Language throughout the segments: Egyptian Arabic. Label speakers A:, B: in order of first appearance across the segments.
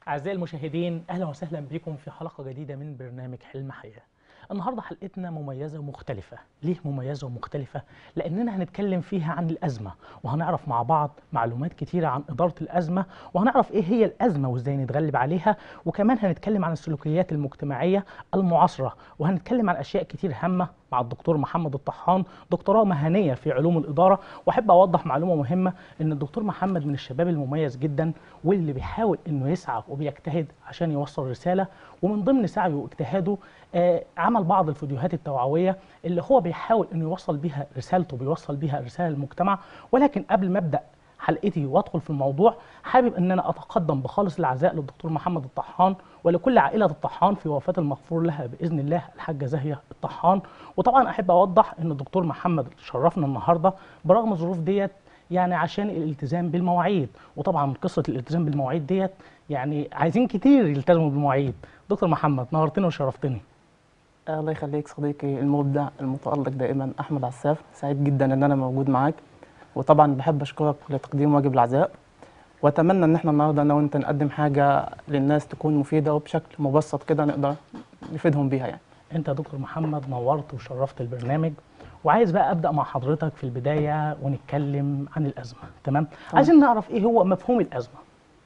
A: أعزائي المشاهدين أهلا وسهلا بكم في حلقة جديدة من برنامج حلم حياة النهاردة حلقتنا مميزة ومختلفة ليه مميزة ومختلفة؟ لأننا هنتكلم فيها عن الأزمة وهنعرف مع بعض معلومات كتيرة عن إدارة الأزمة وهنعرف إيه هي الأزمة وإزاي نتغلب عليها وكمان هنتكلم عن السلوكيات المجتمعية المعاصرة وهنتكلم عن أشياء كتير هامة مع الدكتور محمد الطحان دكتوراه مهنيه في علوم الاداره واحب اوضح معلومه مهمه ان الدكتور محمد من الشباب المميز جدا واللي بيحاول انه يسعى وبيجتهد عشان يوصل رساله ومن ضمن سعيه واجتهاده آه عمل بعض الفيديوهات التوعويه اللي هو بيحاول انه يوصل بيها رسالته بيوصل بيها رساله للمجتمع ولكن قبل ما ابدا حلقتي وادخل في الموضوع حابب ان انا اتقدم بخالص العزاء للدكتور محمد الطحان ولكل عائله الطحان في وفاه المغفور لها باذن الله الحاجه زاهيه الطحان وطبعا احب اوضح ان الدكتور محمد شرفنا النهارده برغم الظروف ديت يعني عشان الالتزام بالمواعيد وطبعا قصه الالتزام بالمواعيد ديت يعني عايزين كتير يلتزموا بالمواعيد دكتور محمد نورتني وشرفتني
B: الله يخليك صديقي المبدع المتألق دائما أحمد عساف سعيد جدا إن أنا موجود معاك وطبعا بحب أشكرك لتقديم واجب العزاء وأتمنى إن احنا النهارده أنا وأنت نقدم حاجة للناس تكون مفيدة وبشكل مبسط كده نقدر نفيدهم بيها يعني
A: انت يا دكتور محمد نورت وشرفت البرنامج وعايز بقى ابدا مع حضرتك في البدايه ونتكلم عن الازمه تمام عايزين نعرف ايه هو مفهوم الازمه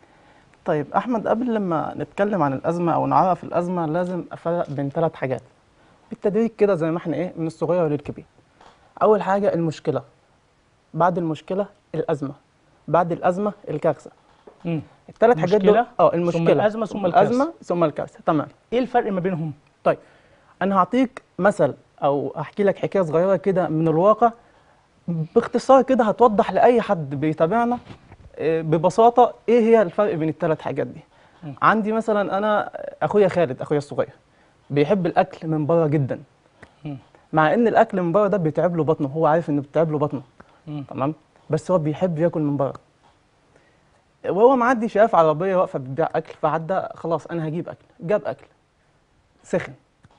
B: طيب أحمد قبل لما نتكلم عن الأزمة أو نعرف الأزمة لازم أفرق بين ثلاث حاجات بالتدريج كده زي ما احنا إيه من الصغير للكبير أول حاجة المشكلة بعد المشكلة الأزمة بعد الأزمة الكارثة
A: مم.
B: الثلاث حاجات دول
A: المشكلة،
B: اه
A: ثم
B: المشكلة
A: الأزمة، ثم الكارثة.
B: الأزمة ثم الكارثة تمام
A: ايه الفرق ما بينهم
B: طيب انا هعطيك مثل او احكي لك حكايه صغيره كده من الواقع باختصار كده هتوضح لاي حد بيتابعنا آه، ببساطه ايه هي الفرق بين الثلاث حاجات دي
A: مم.
B: عندي مثلا انا اخويا خالد اخويا الصغير بيحب الاكل من بره جدا
A: مم.
B: مع ان الاكل من بره ده بيتعب له بطنه هو عارف انه بيتعب له بطنه
A: مم.
B: تمام بس هو بيحب ياكل من بره وهو معدي شاف عربيه واقفه بتبيع اكل فعدى خلاص انا هجيب اكل جاب اكل سخن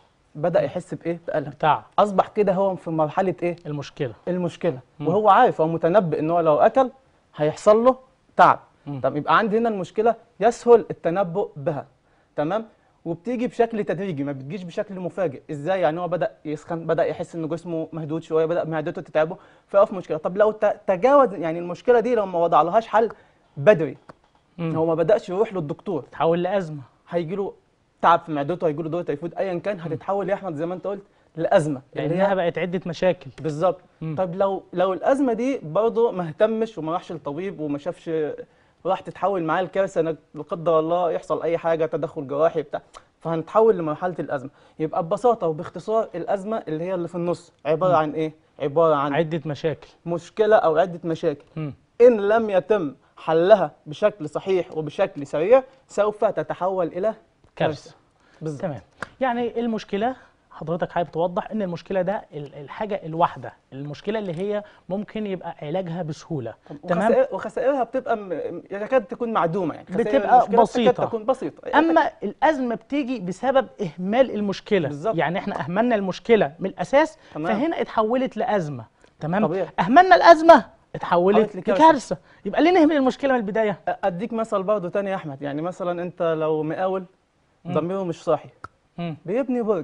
B: بدا يحس بايه بالم
A: بتاع
B: اصبح كده هو في مرحله ايه
A: المشكله
B: المشكله
A: مم.
B: وهو عارف هو متنبئ ان هو لو اكل هيحصل له تعب
A: مم.
B: طب يبقى عندي هنا المشكله يسهل التنبؤ بها تمام وبتيجي بشكل تدريجي ما بتجيش بشكل مفاجئ ازاي يعني هو بدا يسخن بدا يحس ان جسمه مهدود شويه بدا معدته تتعبه فيقف مشكله طب لو ت- تجاوز يعني المشكله دي لو ما وضعلهاش حل بدري
A: مم.
B: هو ما بداش يروح للدكتور
A: تحول لازمه
B: هيجي له تعب في معدته هيجي له دور تيفود ايا كان هتتحول يا احمد زي ما انت قلت لازمه اللي
A: لانها
B: هي
A: بقت عده مشاكل
B: بالظبط
A: مم.
B: طب لو لو الازمه دي برضه ما اهتمش وما راحش للطبيب وما شافش راح تتحول معاه الكارثه انك لا قدر الله يحصل اي حاجه تدخل جراحي بتاع فهنتحول لمرحله الازمه يبقى ببساطه وباختصار الازمه اللي هي اللي في النص عباره عن ايه عباره عن
A: عده مشاكل
B: مشكله او عده مشاكل
A: مم.
B: ان لم يتم حلها بشكل صحيح وبشكل سريع سوف تتحول الى
A: كارثه
B: بالظبط
A: تمام يعني المشكله حضرتك حابب توضح ان المشكله ده ال- الحاجه الواحده المشكله اللي هي ممكن يبقى علاجها بسهوله تمام
B: وخسائر وخسائرها بتبقى م- يكاد تكون معدومه يعني خسائر
A: بتبقى
B: المشكلة
A: بسيطة.
B: تكاد تكون بسيطه
A: اما الازمه بتيجي بسبب اهمال المشكله
B: بالظبط.
A: يعني احنا اهملنا المشكله من الاساس
B: تمام.
A: فهنا اتحولت لازمه تمام
B: طبيعي.
A: اهملنا الازمه اتحولت
B: اتحولت لكارثة.
A: لكارثه يبقى ليه نهمل المشكله من البدايه
B: اديك مثل برضه تاني يا احمد يعني مثلا انت لو مقاول ضميره مش صاحي
A: مم.
B: بيبني برج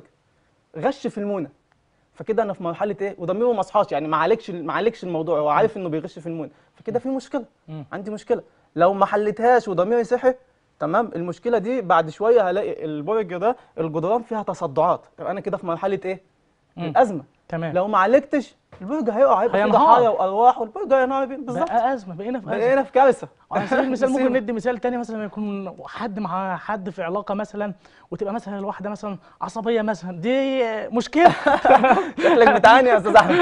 B: غش في المونه فكده انا في مرحله ايه وضميره ما صحاش يعني ما عالجش ما عالجش الموضوع هو عارف انه بيغش في المونه فكده في مشكله
A: مم.
B: عندي مشكله لو ما حلتهاش وضميري صحي تمام المشكله دي بعد شويه هلاقي البرج ده الجدران فيها تصدعات يبقى انا كده في مرحله ايه
A: مم.
B: الازمه
A: تمام
B: لو ما عالجتش البرج هيقع هيبقى فيه
A: هينهار.
B: ضحايا وارواح والبرج هينهار بيه. بالظبط
A: بقى ازمه بقينا في ازمه
B: بقينا في كارثه
A: على سبيل المثال ممكن
B: مصيبة.
A: ندي مثال تاني مثلا يكون حد مع حد في علاقه مثلا وتبقى مثلا الواحده مثلا عصبيه مثلا دي مشكله
B: شكلك بتعاني يا استاذ احمد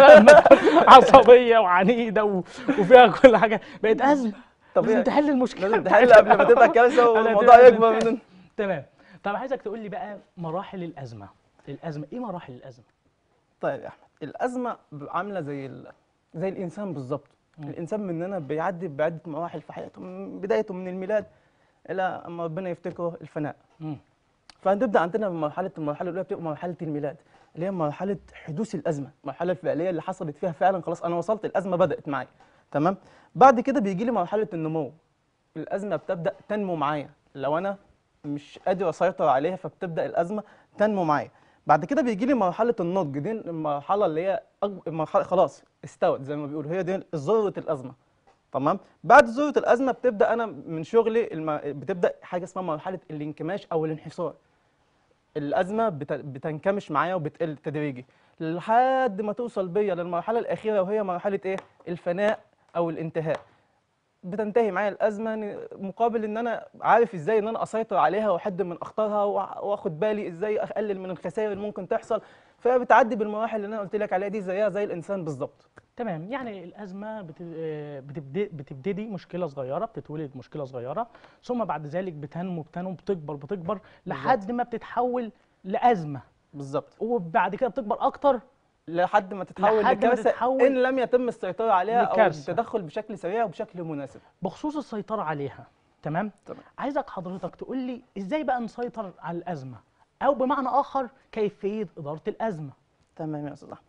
A: عصبيه وعنيده و- وفيها كل حاجه بقت ازمه
B: طبيعي.
A: لازم تحل المشكله
B: لازم
A: بتاعتها.
B: تحل قبل ما تبقى كارثه
A: أنا
B: والموضوع
A: لازم
B: يكبر
A: تحل.
B: من
A: تمام طب عايزك تقول لي بقى مراحل الازمه الازمه ايه مراحل الازمه
B: طيب يا احمد الازمه ب- عامله زي ال... زي الانسان بالظبط الانسان مننا بيعدي بعده مراحل في حياته من بدايته من الميلاد الى اما ربنا يفتكره الفناء
A: مم.
B: فهنبدا عندنا من مرحله المرحله الاولى بتبقى مرحله الميلاد اللي هي مرحله حدوث الازمه المرحله الفعليه اللي حصلت فيها فعلا خلاص انا وصلت الازمه بدات معايا تمام بعد كده بيجي لي مرحله النمو الازمه بتبدا تنمو معايا لو انا مش قادر اسيطر عليها فبتبدا الازمه تنمو معايا بعد كده بيجي لي مرحله النضج دي المرحله اللي هي أكبر مرحله خلاص استوت زي ما بيقولوا هي دي ذروه الازمه تمام بعد ذروه الازمه بتبدا انا من شغلي الم... بتبدا حاجه اسمها مرحله الانكماش او الانحسار الازمه بت... بتنكمش معايا وبتقل تدريجي لحد ما توصل بيا للمرحله الاخيره وهي مرحله ايه الفناء او الانتهاء بتنتهي معايا الازمه ن- مقابل ان انا عارف ازاي ان انا اسيطر عليها واحد من اخطارها وأ- واخد بالي ازاي اقلل من الخسائر اللي ممكن تحصل فبتعدي بالمراحل اللي انا قلت لك عليها دي زيها زي الانسان بالظبط
A: تمام يعني الازمه بت- آه، بتبدي بتبتدي مشكله صغيره بتتولد مشكله صغيره ثم بعد ذلك بتنمو بتنمو بتكبر بتكبر لحد ما بتتحول لازمه
B: بالظبط
A: وبعد كده بتكبر اكتر
B: لحد ما تتحول
A: لحد ما
B: لكارثه
A: تتحول
B: ان لم يتم السيطره عليها او
A: لكارثة.
B: التدخل بشكل سريع وبشكل مناسب
A: بخصوص السيطره عليها تمام
B: تمام.
A: عايزك حضرتك تقول لي ازاي بقى نسيطر على الازمه او بمعنى اخر كيفيه اداره الازمه
B: تمام يا استاذ احمد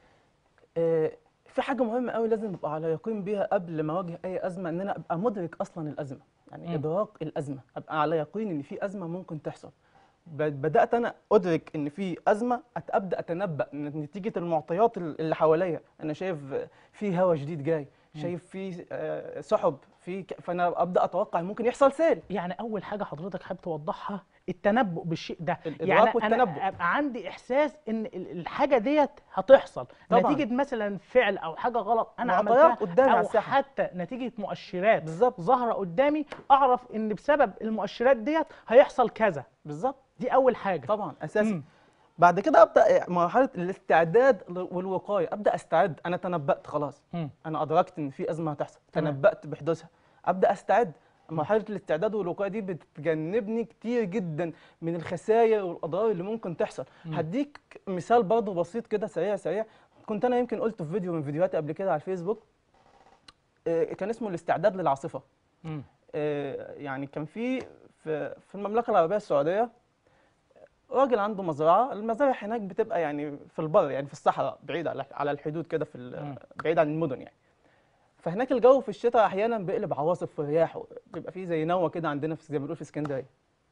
B: آه، في حاجه مهمه قوي لازم ابقى على يقين بيها قبل ما اواجه اي ازمه ان انا ابقى مدرك اصلا الازمه يعني
A: مم.
B: ادراك الازمه ابقى على يقين ان في ازمه ممكن تحصل ب- بدات انا ادرك ان في ازمه أت- ابدا اتنبا من نتيجه المعطيات ال- اللي حواليا انا شايف في هواء جديد جاي شايف في آه، سحب في ك- فانا ابدا اتوقع ممكن يحصل سيل
A: يعني اول حاجه حضرتك حابب توضحها التنبؤ بالشيء ده
B: الإدراك
A: يعني
B: والتنبؤ.
A: انا ابقى عندي احساس ان ال- الحاجه ديت هتحصل
B: طبعاً.
A: نتيجه مثلا فعل او حاجه غلط انا
B: معطيات
A: عملتها
B: قدامي على
A: او
B: الساحة.
A: حتى نتيجه مؤشرات
B: بالظبط
A: ظاهره قدامي اعرف ان بسبب المؤشرات ديت هيحصل كذا
B: بالظبط
A: دي اول حاجه
B: طبعا اساسي
A: مم.
B: بعد كده ابدا مرحله الاستعداد والوقايه ابدا استعد انا تنبأت خلاص
A: مم.
B: انا ادركت ان في ازمه هتحصل
A: تمام.
B: تنبأت بحدوثها ابدا استعد مرحله الاستعداد والوقايه دي بتجنبني كتير جدا من الخسائر والاضرار اللي ممكن تحصل
A: مم.
B: هديك مثال برضه بسيط كده سريع سريع كنت انا يمكن قلت في فيديو من فيديوهاتي قبل كده على الفيسبوك آه، كان اسمه الاستعداد للعاصفه
A: مم.
B: آه، يعني كان في في في المملكه العربيه السعوديه راجل عنده مزرعه المزارع هناك بتبقى يعني في البر يعني في الصحراء بعيد على على الحدود كده في ال-
A: مم.
B: بعيد عن المدن يعني فهناك الجو في الشتاء احيانا بيقلب عواصف ورياح بيبقى فيه زي نوه كده عندنا في زي ما بنقول في اسكندريه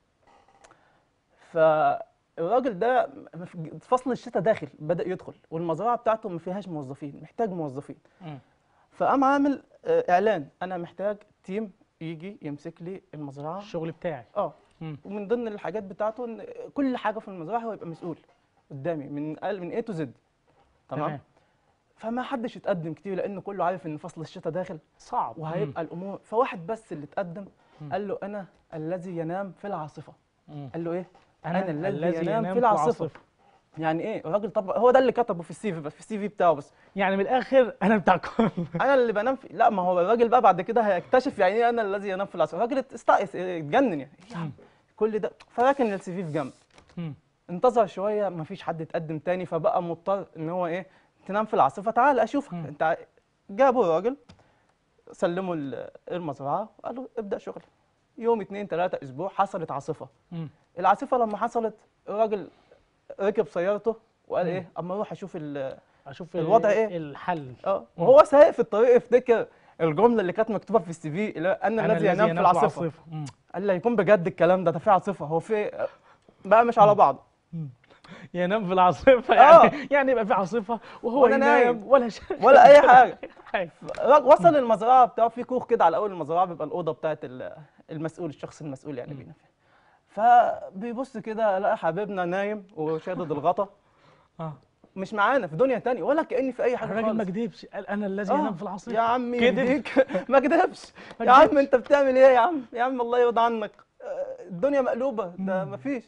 B: فالراجل ده م- في فصل الشتاء داخل بدا يدخل والمزرعه بتاعته ما فيهاش موظفين محتاج موظفين
A: مم.
B: فقام عامل آه، اعلان انا محتاج تيم يجي يمسك لي المزرعه
A: الشغل بتاعي
B: اه
A: مم.
B: ومن ضمن الحاجات بتاعته ان كل حاجه في المزرعه هو يبقى مسؤول قدامي من قال من A to Z تمام
A: تمام
B: فما حدش اتقدم كتير لان كله عارف ان فصل الشتاء داخل
A: صعب
B: وهيبقى الامور فواحد بس اللي اتقدم
A: مم.
B: قال له انا الذي ينام في العاصفه
A: مم.
B: قال له ايه
A: انا,
B: أنا الذي
A: الذي
B: ينام
A: ينام
B: في العاصفة. يعني ايه الراجل طبعا هو ده اللي كتبه في السي في بس في السي في بتاعه بس
A: يعني من الاخر انا بتاع كل
B: انا اللي بنام في لا ما هو الراجل بقى بعد كده هيكتشف يعني ايه انا الذي ينام في العاصفه الراجل استقس اتجنن يعني إيه يا عم كل ده فراكن السي في في جنب
A: مم.
B: انتظر شويه ما فيش حد اتقدم تاني فبقى مضطر ان هو ايه تنام في العاصفه تعال اشوفك
A: مم.
B: انت ع- جابوا الراجل سلموا ال- المزرعه وقالوا ابدا شغل يوم اتنين تلاته اسبوع حصلت عاصفه
A: مم.
B: العاصفه لما حصلت الراجل ركب سيارته وقال
A: مم.
B: ايه اما اروح اشوف ال-
A: اشوف
B: الوضع
A: ال-
B: إيه؟
A: الحل
B: اه وهو سايق في الطريق افتكر الجمله اللي كانت مكتوبه في السي في اللي هو انا الذي ينام في العاصفه
A: مم.
B: قال لي هيكون بجد الكلام ده ده في عاصفه هو في بقى مش على بعض
A: ينام في العاصفه
B: آه.
A: يعني يعني يبقى في عاصفه وهو
B: وأنا
A: ينام
B: نايم.
A: ولا شيء
B: ولا اي حاجه
A: حاجه
B: وصل المزرعه بتاعه في كوخ كده على اول المزرعه بيبقى الاوضه بتاعت ال- المسؤول الشخص المسؤول يعني
A: مم.
B: بينام فيها فبيبص كده لقى حبيبنا نايم وشادد الغطا
A: اه
B: مش معانا في دنيا تانية ولا كأني في اي حاجه
A: الراجل ما
B: خالص
A: كدبش قال انا الذي
B: آه،
A: ينام في العاصفه
B: يا عم
A: كدب.
B: يهديك ما كدبش
A: ما
B: يا عم
A: كدبش.
B: انت بتعمل ايه يا عم يا عم الله يرضى عنك آه، الدنيا مقلوبه ده
A: مم.
B: مفيش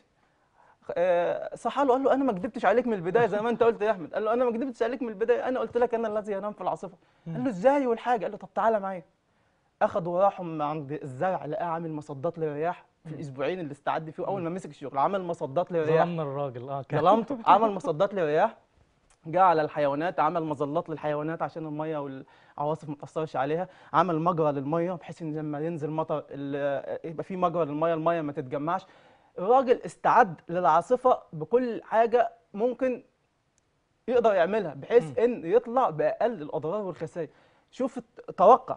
B: آه، صح له قال له انا ما كدبتش عليك من البدايه زي ما انت قلت يا احمد قال له انا ما كدبتش عليك من البدايه انا قلت لك انا الذي ينام في العاصفه قال له ازاي والحاجه قال له طب تعالى معايا اخدوا وراحوا من عند الزرع لقاه عامل مصدات للرياح في الاسبوعين اللي استعد فيه اول ما مسك الشغل عمل مصدات للرياح
A: ظلمنا الراجل اه كان
B: ظلمته عمل مصدات للرياح جه على الحيوانات عمل مظلات للحيوانات عشان الميه والعواصف ما تاثرش عليها عمل مجرى للميه بحيث ان لما ينزل مطر ال- يبقى في مجرى للميه الميه ما تتجمعش الراجل استعد للعاصفه بكل حاجه ممكن يقدر يعملها بحيث ان يطلع باقل الاضرار والخسائر شوف الت- توقع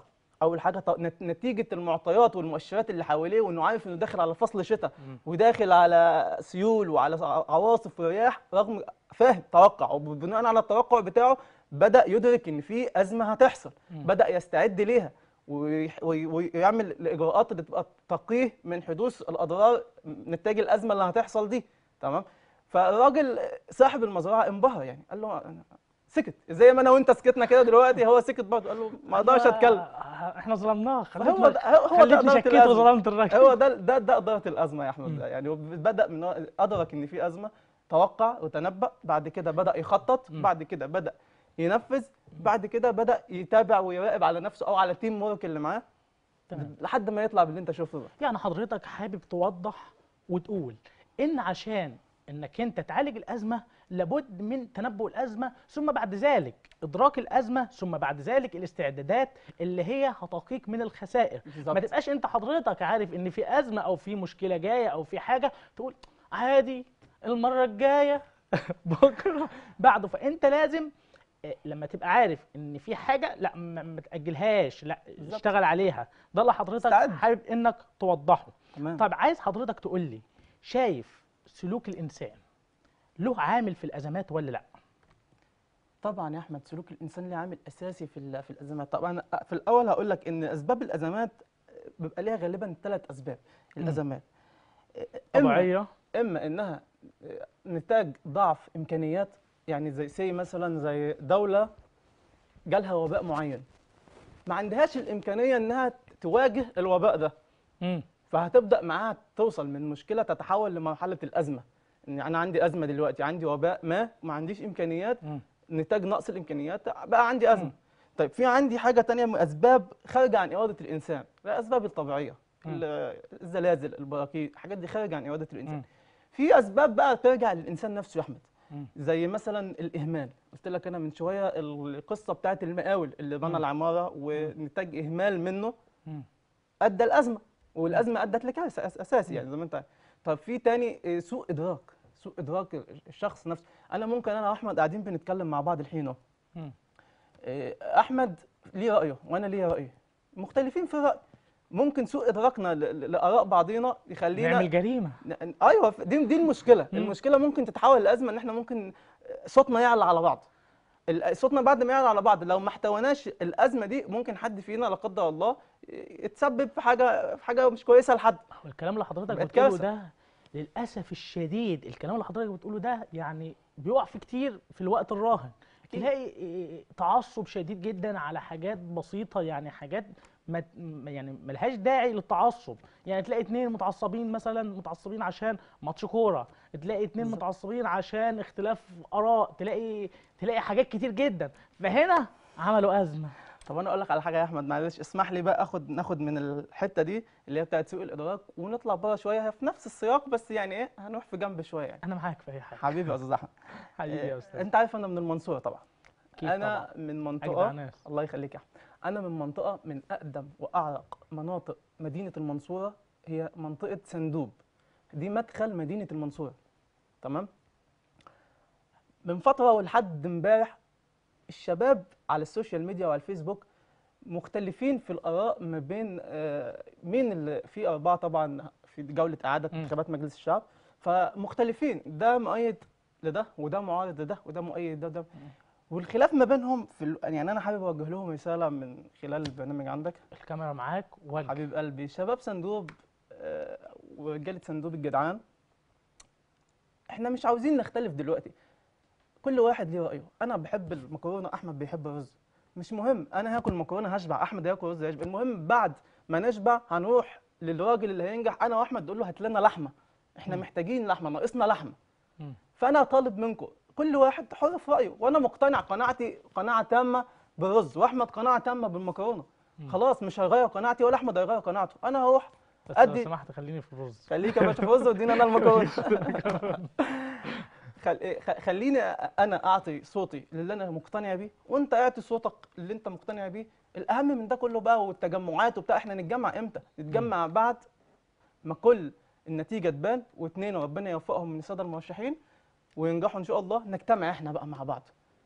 B: اول حاجه ط- نت- نتيجه المعطيات والمؤشرات اللي حواليه وانه عارف انه داخل على فصل شتاء
A: مم.
B: وداخل على سيول وعلى ع- عواصف ورياح رغم فاهم توقع وبناء على التوقع بتاعه بدا يدرك ان في ازمه هتحصل
A: مم.
B: بدا يستعد ليها ويح- وي- ويعمل الاجراءات اللي تبقى تقيه من حدوث الاضرار نتاج الازمه اللي هتحصل دي تمام فالراجل صاحب المزرعه انبهر يعني قال له أنا- سكت زي ما انا وانت سكتنا كده دلوقتي هو سكت برضه قال له ما اقدرش اتكلم
A: آه، احنا ظلمناه
B: فهو
A: خليتنا
B: ده هو ده
A: خليتني
B: إدارة
A: شكيت
B: الأزمة.
A: وظلمت الراجل
B: هو ده ده ده اداره الازمه يا احمد
A: مم.
B: يعني هو بدا من هو ادرك ان في ازمه توقع وتنبأ بعد كده بدا يخطط
A: مم.
B: بعد كده بدا ينفذ بعد كده بدا يتابع ويراقب على نفسه او على تيم ورك اللي معاه
A: تمام
B: لحد ما يطلع باللي انت شفته ده
A: يعني حضرتك حابب توضح وتقول ان عشان انك انت تعالج الازمه لابد من تنبؤ الازمه ثم بعد ذلك ادراك الازمه ثم بعد ذلك الاستعدادات اللي هي هتقيك من الخسائر ما
B: بالظبط
A: تبقاش انت حضرتك عارف ان في ازمه او في مشكله جايه او في حاجه تقول عادي المره الجايه بكره بعده فانت لازم آه، لما تبقى عارف ان في حاجه لا ما ما تاجلهاش لا
B: بالظبط.
A: اشتغل عليها ده اللي حضرتك
B: استعد.
A: حابب انك توضحه
B: تمام
A: طيب عايز حضرتك تقول لي شايف سلوك الانسان له عامل في الازمات ولا لا
B: طبعا يا احمد سلوك الانسان له عامل اساسي في ال- في الازمات طبعا في الاول هقول لك ان اسباب الازمات بيبقى ليها غالبا ثلاث اسباب الازمات إما-
A: طبيعيه
B: اما انها نتاج ضعف امكانيات يعني زي سي مثلا زي دوله جالها وباء معين ما عندهاش الامكانيه انها تواجه الوباء ده
A: امم
B: فهتبدا معاها توصل من مشكله تتحول لمرحله الازمه ان انا عندي ازمه دلوقتي عندي وباء ما ما عنديش امكانيات نتاج نقص الامكانيات بقى عندي ازمه
A: مم.
B: طيب في عندي حاجه تانية من اسباب خارجه عن اراده الانسان الاسباب الطبيعيه
A: مم.
B: ال- الزلازل البراكين الحاجات دي خارجه عن اراده الانسان
A: مم.
B: في اسباب بقى ترجع للانسان نفسه يا احمد
A: مم.
B: زي مثلا الاهمال قلت لك انا من شويه القصه بتاعت المقاول اللي بنى
A: مم.
B: العماره ونتاج اهمال منه
A: مم.
B: ادى الازمه والازمه ادت لكارثه أس- اساسي يعني زي ما انت عارف. طب في تاني آه، سوء ادراك سوء ادراك الشخص نفسه انا ممكن انا واحمد قاعدين بنتكلم مع بعض الحين اهو
A: مم.
B: آه، احمد ليه رايه وانا ليه رايي مختلفين في الراي ممكن سوء ادراكنا ل- ل- لاراء بعضينا يخلينا
A: نعمل جريمه
B: ن- ايوه دي دي المشكله
A: مم.
B: المشكله ممكن تتحول لازمه ان احنا ممكن صوتنا يعلى على بعض ال- صوتنا بعد ما يعلى على بعض لو ما احتويناش الازمه دي ممكن حد فينا لا قدر الله يتسبب في حاجه في حاجه مش كويسه لحد
A: هو الكلام اللي حضرتك
B: بقت
A: بتقوله
B: كارثة.
A: ده للاسف الشديد الكلام اللي حضرتك بتقوله ده يعني بيقع في كتير في الوقت الراهن
B: أكيد.
A: تلاقي إيه، تعصب شديد جدا على حاجات بسيطه يعني حاجات ما ما- يعني ملهاش داعي للتعصب يعني تلاقي اتنين متعصبين مثلا متعصبين عشان ماتش كوره تلاقي اتنين
B: بالظبط.
A: متعصبين عشان اختلاف اراء تلاقي تلاقي حاجات كتير جدا فهنا عملوا ازمه
B: طب انا اقول لك على حاجه يا احمد معلش اسمح لي بقى اخد ناخد من الحته دي اللي هي بتاعت سوء الادراك ونطلع بره شويه هي في نفس السياق بس يعني ايه هنروح في جنب شويه يعني
A: انا معاك في اي حاجه
B: حبيبي يا استاذ احمد
A: حبيبي
B: آه،
A: يا استاذ
B: انت عارف انا من المنصوره طبعا
A: أكيد
B: انا
A: طبعاً.
B: من
A: اجدع
B: منطقه
A: ناس
B: الله يخليك يا احمد انا من منطقه من اقدم واعرق مناطق مدينه المنصوره هي منطقه سندوب دي مدخل مدينه المنصوره تمام من فتره ولحد امبارح الشباب على السوشيال ميديا وعلى الفيسبوك مختلفين في الاراء ما بين آه، مين اللي في اربعه طبعا في جوله اعاده
A: مم.
B: انتخابات مجلس الشعب فمختلفين ده مؤيد لده وده معارض لده وده مؤيد ده وده والخلاف ما بينهم في ال... يعني انا حابب اوجه لهم رساله من خلال البرنامج عندك
A: الكاميرا معاك وجه
B: حبيب قلبي شباب صندوق آه، ورجاله صندوق الجدعان احنا مش عاوزين نختلف دلوقتي كل واحد ليه رايه انا بحب المكرونه احمد بيحب الرز مش مهم انا هاكل مكرونه هشبع احمد هياكل رز هيشبع المهم بعد ما نشبع هنروح للراجل اللي هينجح انا واحمد نقول له هات لنا لحمه احنا
A: مم.
B: محتاجين لحمه ناقصنا لحمه
A: مم.
B: فانا طالب منكم كل واحد حر في رايه وانا مقتنع قناعتي قناعه تامه بالرز واحمد قناعه تامه بالمكرونه
A: مم.
B: خلاص مش هيغير قناعتي ولا احمد هيغير قناعته انا هروح
A: بس لو
B: أدي-
A: سمحت خليني في الرز
B: خليك يا باشا في رز وادينا انا المكرونه خل... إيه، خ- خليني انا اعطي صوتي للي انا مقتنع بيه وانت اعطي صوتك اللي انت مقتنع بيه الاهم من ده كله بقى والتجمعات وبتاع احنا نتجمع امتى نتجمع بعد ما كل النتيجه تبان واثنين ربنا يوفقهم من الساده المرشحين وينجحوا ان شاء الله نجتمع احنا بقى مع بعض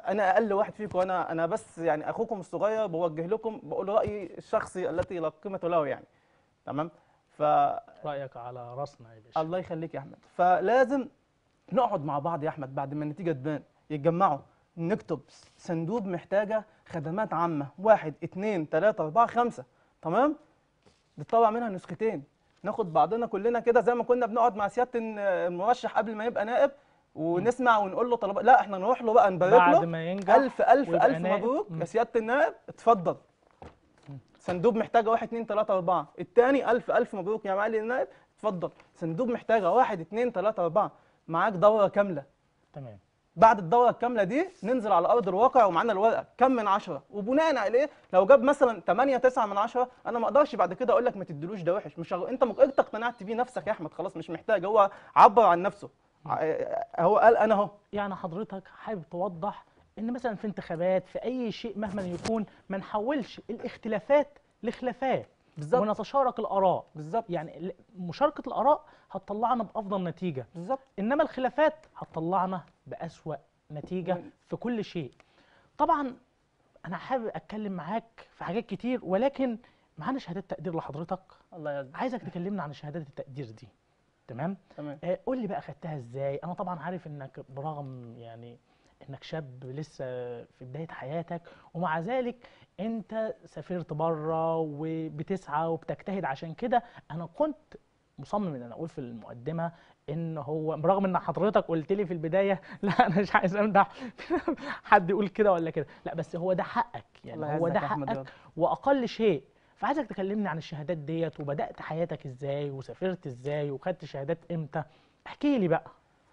B: انا اقل واحد فيكم انا انا بس يعني اخوكم الصغير بوجه لكم بقول رايي الشخصي التي لا قيمه له يعني تمام ف
A: رايك على راسنا يا باشا
B: الله يخليك يا احمد فلازم نقعد مع بعض يا احمد بعد ما النتيجه تبان يتجمعوا نكتب صندوق محتاجه خدمات عامه واحد اتنين تلاته اربعه خمسه تمام نطلع منها نسختين ناخد بعضنا كلنا كده زي ما كنا بنقعد مع سياده المرشح قبل ما يبقى نائب ونسمع ونقول له طلبات لا احنا نروح له بقى نبارك
A: بعد
B: له
A: ما ينجح
B: الف الف
A: ويبقى
B: الف
A: نائب.
B: مبروك
A: مم.
B: يا سياده النائب اتفضل صندوق محتاجه واحد اتنين تلاته اربعه التاني الف الف مبروك يا معالي النائب اتفضل صندوق محتاجه واحد اتنين تلاته اربعه معاك دوره كامله
A: تمام
B: بعد الدوره الكامله دي ننزل على ارض الواقع ومعانا الورقه كم من عشرة وبناء عليه لو جاب مثلا 8 9 من عشرة انا ما اقدرش بعد كده اقول لك ما تديلوش ده وحش مش هغ... انت مك... انت اقتنعت بيه نفسك يا احمد خلاص مش محتاج هو عبر عن نفسه ع- هو قال انا اهو
A: يعني حضرتك حابب توضح ان مثلا في انتخابات في اي شيء مهما يكون ما نحولش الاختلافات لخلافات
B: بالظبط
A: ونتشارك الاراء
B: بالظبط
A: يعني ال- مشاركه الاراء هتطلعنا بافضل نتيجه
B: بالظبط
A: انما الخلافات هتطلعنا باسوا نتيجه
B: مم.
A: في كل شيء طبعا انا حابب اتكلم معاك في حاجات كتير ولكن معانا شهادات تقدير لحضرتك
B: الله يعزك
A: عايزك تكلمنا عن شهادات التقدير دي تمام
B: تمام
A: آه، قول لي بقى خدتها ازاي انا طبعا عارف انك برغم يعني انك شاب لسه في بدايه حياتك ومع ذلك انت سافرت بره وبتسعى وبتجتهد عشان كده انا كنت مصمم ان انا اقول في المقدمه ان هو برغم ان حضرتك قلت لي في البدايه لا انا مش عايز امدح حد يقول كده ولا كده لا بس هو ده حقك يعني
B: الله
A: هو
B: يعزك
A: ده
B: يا أحمد
A: حقك
B: يا رب.
A: واقل شيء فعايزك تكلمني عن الشهادات ديت وبدات حياتك ازاي وسافرت ازاي وخدت شهادات امتى احكي لي بقى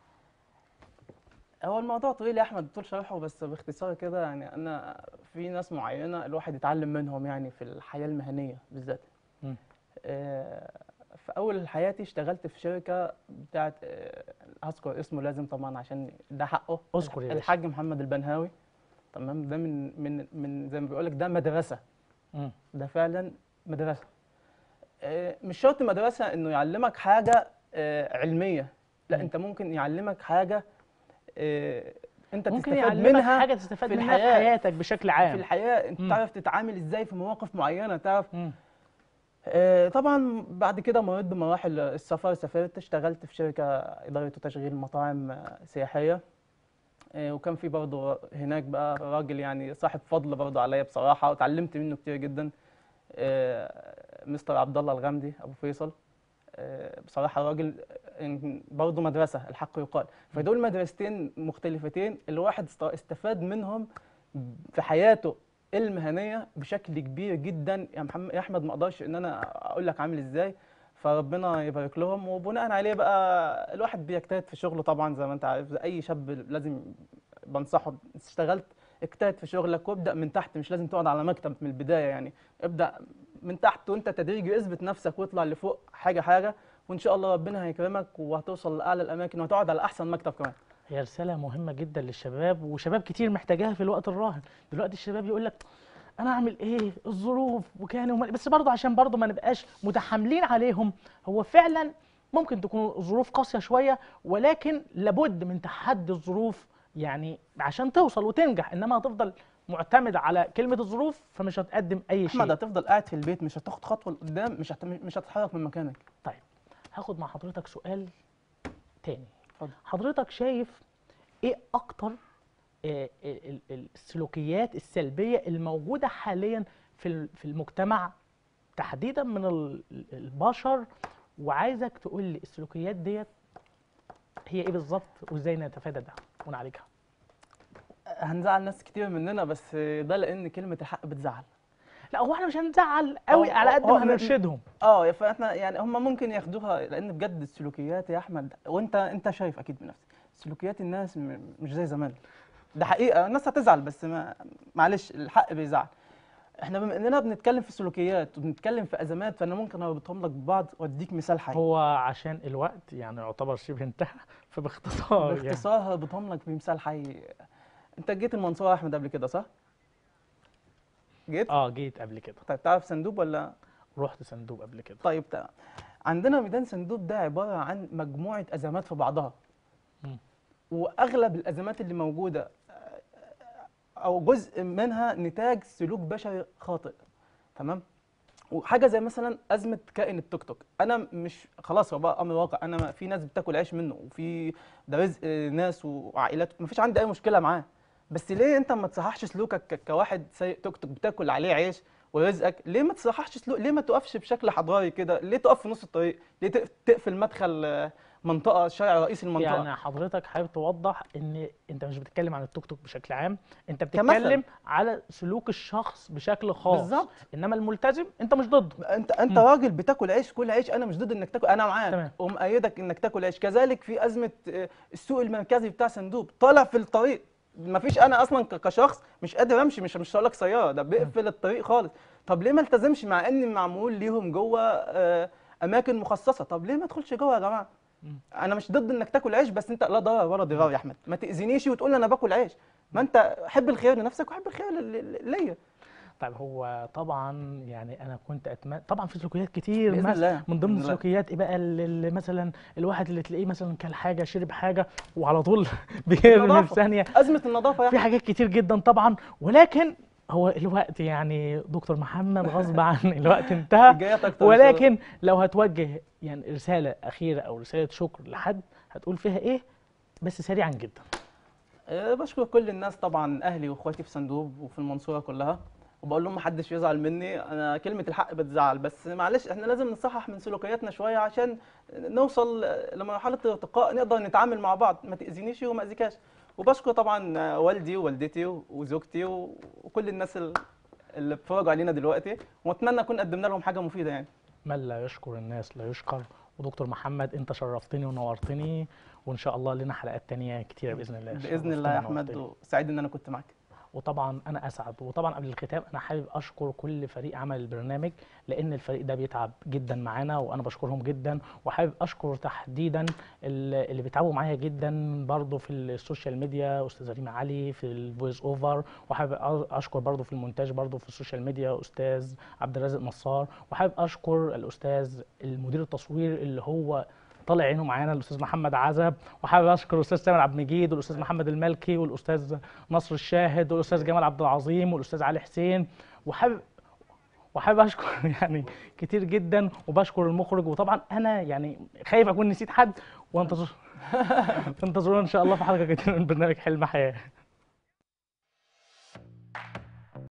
B: هو الموضوع طويل يا احمد طول شرحه بس باختصار كده يعني انا في ناس معينه الواحد يتعلم منهم يعني في الحياه المهنيه بالذات
A: مم.
B: آه، في اول حياتي اشتغلت في شركه بتاعت آه، هذكر اسمه لازم طبعا عشان ده حقه
A: اذكر يا باشا.
B: الحاج محمد البنهاوي تمام ده من من من زي ما بيقول لك ده مدرسه
A: مم.
B: ده فعلا مدرسه آه، مش شرط مدرسه انه يعلمك حاجه آه، علميه لا
A: مم.
B: انت ممكن يعلمك حاجه آه، انت
A: ممكن
B: تستفاد
A: يعلمك
B: منها
A: حاجه تستفاد
B: في
A: منها في
B: الحياة.
A: حياتك بشكل
B: في
A: عام
B: الحياه انت
A: مم.
B: تعرف تتعامل ازاي في مواقف معينه تعرف
A: مم.
B: آه، طبعا بعد كده مريت بمراحل السفر سافرت اشتغلت في شركه اداره وتشغيل مطاعم آه، سياحيه آه، وكان في برضه هناك بقى راجل يعني صاحب فضل برضه عليا بصراحه وتعلمت منه كتير جدا آه، مستر عبد الله الغامدي ابو فيصل آه، بصراحه راجل آه، برضه مدرسه الحق يقال فدول مدرستين مختلفتين الواحد است- استفاد منهم في حياته المهنيه بشكل كبير جدا يا محمد يا احمد ما اقدرش ان انا اقول لك عامل ازاي فربنا يبارك لهم وبناء عليه بقى الواحد بيجتهد في شغله طبعا زي ما انت عارف زي اي شاب لازم بنصحه اشتغلت اجتهد في شغلك وابدا من تحت مش لازم تقعد على مكتب من البدايه يعني ابدا من تحت وانت تدريجي اثبت نفسك واطلع لفوق حاجه حاجه وان شاء الله ربنا هيكرمك وهتوصل لاعلى الاماكن وهتقعد على احسن مكتب كمان
A: هي رساله مهمه جدا للشباب وشباب كتير محتاجاها في الوقت الراهن دلوقتي الشباب يقول لك انا اعمل ايه الظروف وكان وما- بس برضه عشان برضه ما نبقاش متحاملين عليهم هو فعلا ممكن تكون الظروف قاسيه شويه ولكن لابد من تحدي الظروف يعني عشان توصل وتنجح انما هتفضل معتمد على كلمه الظروف فمش هتقدم اي
B: احمد
A: شيء
B: هتفضل قاعد في البيت مش هتاخد خطوه لقدام مش هت... مش هتتحرك من مكانك
A: طيب هاخد مع حضرتك سؤال تاني
B: اتفضل.
A: حضرتك شايف ايه اكتر آه، ال- ال- السلوكيات السلبيه الموجوده حاليا في ال- في المجتمع تحديدا من ال- البشر وعايزك تقول لي السلوكيات ديت هي ايه بالظبط وازاي نتفادى ده ونعالجها
B: هنزعل ناس كتير مننا بس ده لان كلمه الحق بتزعل
A: لا هو احنا مش هنزعل قوي
B: هو-
A: على قد
B: هو
A: ما
B: م- م-
A: هنرشدهم
B: اه فاحنا يعني هم ممكن ياخدوها لان بجد السلوكيات يا احمد وانت انت شايف اكيد بنفسك سلوكيات الناس م- مش زي زمان ده حقيقه الناس هتزعل بس ما معلش الحق بيزعل احنا بما اننا بنتكلم في سلوكيات وبنتكلم في ازمات فانا ممكن اربطهم لك ببعض واديك مثال حي
A: هو عشان الوقت يعني يعتبر شبه انتهى فباختصار يعني
B: باختصار هربطهم لك بمثال حي انت جيت المنصوره يا احمد قبل كده صح؟ جيت؟
A: اه جيت قبل كده
B: طيب تعرف صندوق ولا
A: رحت صندوق قبل كده
B: طيب تمام عندنا ميدان صندوق ده عبارة عن مجموعة أزمات في بعضها
A: مم.
B: وأغلب الأزمات اللي موجودة آه، او جزء منها نتاج سلوك بشري خاطئ تمام وحاجه زي مثلا ازمه كائن التوك توك انا مش خلاص هو بقى امر واقع انا ما- في ناس بتاكل عيش منه وفي ده رزق ناس وعائلات مفيش عندي اي مشكله معاه بس ليه انت ما تصححش سلوكك ك- كواحد سايق توك توك بتاكل عليه عيش ورزقك ليه ما تصححش سلوك ليه ما تقفش بشكل حضاري كده ليه تقف في نص الطريق ليه تقف- تقفل مدخل آه، منطقه شارع رئيس المنطقه
A: يعني حضرتك حابب توضح ان انت مش بتتكلم عن التوك توك بشكل عام انت
B: كمثل.
A: بتتكلم على سلوك الشخص بشكل خاص
B: بالظبط.
A: انما الملتزم انت مش ضده
B: انت انت راجل بتاكل عيش كل عيش انا مش ضد انك تاكل انا
A: تمام.
B: معاك ومأيدك انك تاكل عيش كذلك في ازمه آه، السوق المركزي بتاع صندوق طالع في الطريق مفيش انا اصلا ك- كشخص مش قادر امشي مش مش هقول لك سياره ده بيقفل الطريق خالص طب ليه ما التزمش مع ان معمول ليهم جوه آه، اماكن مخصصه طب ليه ما ادخلش جوه يا جماعه انا مش ضد انك تاكل عيش بس انت لا ضرر ولا ضرار يا احمد ما تاذينيش وتقول لي انا باكل عيش ما انت حب الخير لنفسك وحب الخير لل- لل- ليا
A: طيب هو طبعا يعني انا كنت اتمنى طبعا في سلوكيات كتير
B: بإذن
A: مثلا
B: الله.
A: من ضمن
B: بإذن الله.
A: السلوكيات ايه بقى اللي اللي مثلا الواحد اللي تلاقيه مثلا كل حاجه شرب حاجه وعلى طول بيرمي في
B: النظافة.
A: ثانيه
B: ازمه النظافه يا
A: في
B: احمد
A: حاجات كتير جدا طبعا ولكن هو الوقت يعني دكتور محمد غصب عن الوقت انتهى
B: جايات أكتر إن شاء الله.
A: ولكن لو هتوجه يعني رساله اخيره او رساله شكر لحد هتقول فيها ايه بس سريعا جدا
B: أه، بشكر كل الناس طبعا اهلي واخواتي في صندوق وفي المنصوره كلها وبقول لهم محدش يزعل مني انا كلمه الحق بتزعل بس معلش احنا لازم نصحح من سلوكياتنا شويه عشان نوصل لمرحله ارتقاء نقدر نتعامل مع بعض ما تاذينيش وما اذيكاش وبشكر طبعا آه، والدي ووالدتي وزوجتي وكل الناس ال- اللي بيتفرجوا علينا دلوقتي واتمنى اكون قدمنا لهم حاجه مفيده يعني
A: من لا يشكر الناس لا يشكر ودكتور محمد انت شرفتني ونورتني وان شاء الله لنا حلقات تانية كتيرة باذن الله
B: باذن الله يا
A: شرفتني
B: احمد
A: ونورتني.
B: وسعيد ان انا كنت معاك
A: وطبعا انا اسعد وطبعا قبل الختام انا حابب اشكر كل فريق عمل البرنامج لان الفريق ده بيتعب جدا معانا وانا بشكرهم جدا وحابب اشكر تحديدا ال- اللي بيتعبوا معايا جدا برضو في السوشيال ميديا استاذ ريما علي في الفويس اوفر وحابب أ- اشكر برضو في المونتاج برضو في السوشيال ميديا استاذ عبد الرازق نصار وحابب اشكر الاستاذ المدير التصوير اللي هو طالع عينه معانا الاستاذ محمد عزب وحابب اشكر الاستاذ سامر عبد المجيد والاستاذ محمد المالكي والاستاذ نصر الشاهد والاستاذ جمال عبد العظيم والاستاذ علي حسين وحابب وحابب اشكر يعني كتير جدا وبشكر المخرج وطبعا انا يعني خايف اكون نسيت حد وانتظر انتظرونا ان شاء الله في حلقه كتير من برنامج حلم حياه